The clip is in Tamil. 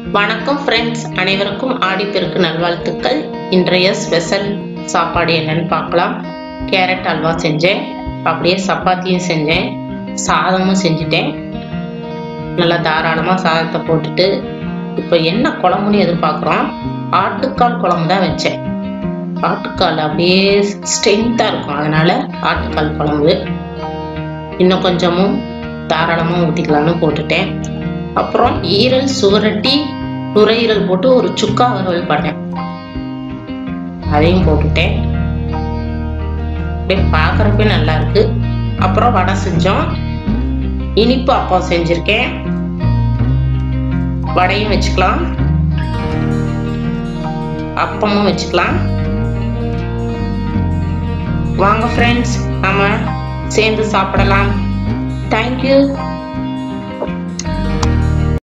வணக்கம் ஃப்ரெண்ட்ஸ் அனைவருக்கும் ஆடிப்பெருக்கு நல்வாழ்த்துக்கள் இன்றைய ஸ்பெஷல் சாப்பாடு என்னன்னு பார்க்கலாம் கேரட் அல்வா செஞ்சேன் அப்படியே சப்பாத்தியும் செஞ்சேன் சாதமும் செஞ்சுட்டேன் நல்லா தாராளமாக சாதத்தை போட்டுட்டு இப்போ என்ன குழம்புன்னு எதிர்பார்க்குறோம் ஆட்டுக்கால் குழம்பு தான் வச்சேன் ஆட்டுக்கால் அப்படியே ஸ்ட்ரென்த்தாக இருக்கும் அதனால ஆட்டுக்கால் குழம்பு இன்னும் கொஞ்சமும் தாராளமாக ஊற்றிக்கலாம்னு போட்டுட்டேன் அப்புறம் ஈரல் சுவரட்டி நுரையீரல் போட்டு ஒரு சுக்கா வறுவல் பண்ணேன் அதையும் போட்டுட்டேன் அப்படியே பார்க்குறப்பே நல்லா இருக்கு அப்புறம் வடை செஞ்சோம் இனிப்பு அப்பம் செஞ்சுருக்கேன் வடையும் வச்சுக்கலாம் அப்பமும் வச்சுக்கலாம் வாங்க ஃப்ரெண்ட்ஸ் நம்ம சேர்ந்து சாப்பிடலாம் தேங்க்யூ